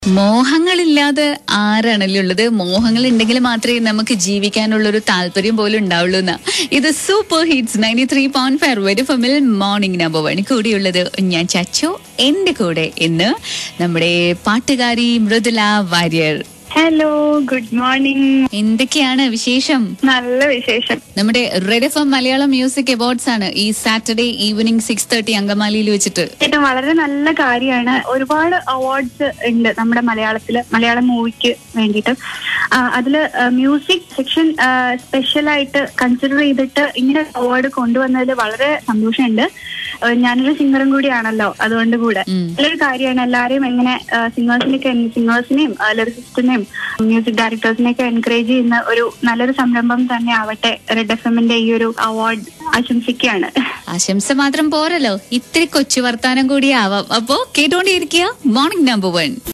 മോഹങ്ങളില്ലാതെ ആരാണല്ലേ ഉള്ളത് മോഹങ്ങൾ ഉണ്ടെങ്കിൽ മാത്രമേ നമുക്ക് ജീവിക്കാനുള്ള ഒരു താല്പര്യം പോലും ഉണ്ടാവുള്ളൂ എന്നാ ഇത് super hits ninety three point five വരെ ഫമിൽ മോർണിംഗ് നമ്പർ വൺ കൂടിയുള്ളത് ഞാൻ ചച്ചോ എന്റെ കൂടെ ഇന്ന് നമ്മുടെ പാട്ടുകാരി Mridula Warrier hello good morning എന്തൊക്കെയാണ് വിശേഷം നല്ല വിശേഷം നമ്മുടെ red F M Malayalam music awards ആണ് ഈ സാറ്റർഡേ ഈവനിങ് സിക്സ് തേർട്ടി അങ്കമാലിയിൽ വെച്ചിട്ട് ഏറ്റവും വളരെ നല്ല കാര്യമാണ് ഒരുപാട് അവാർഡ്സ് ഉണ്ട് നമ്മുടെ മലയാളത്തില് മലയാളം മൂവിക്ക് വേണ്ടിയിട്ട് ആ, അതില് മ്യൂസിക് സെക്ഷൻ സ്പെഷ്യൽ ആയിട്ട് കൺസിഡർ ചെയ്തിട്ട് ഇങ്ങനെ അവാർഡ് കൊണ്ടുവന്നതിൽ വളരെ സന്തോഷമുണ്ട് ആ, ഞാനൊരു സിംഗറും കൂടിയാണല്ലോ അതുകൊണ്ട് കൂടെ ഉം. നല്ലൊരു കാര്യമാണ് എല്ലാവരെയും എങ്ങനെ സിംഗേഴ്സിനെയൊക്കെ സിംഗേഴ്സിനെയും ലിറിസിസ്റ്റിനെയും മ്യൂസിക് ഡയറക്ടേഴ്സിനെയൊക്കെ എൻകറേജ് ചെയ്യുന്ന ഒരു നല്ലൊരു സംരംഭം തന്നെ ആവട്ടെ റെഡ് എഫ് എമ്മിന്റെ ഈ ഒരു അവാർഡ് ആശംസിക്കുകയാണ് ആശംസ മാത്രം പോരല്ലോ ഇത്തിരി കൊച്ചു വർത്താനം കൂടി ആവാം അപ്പോ കേട്ടോണ്ടിരിക്കുക മോർണിംഗ് നമ്പർ വൺ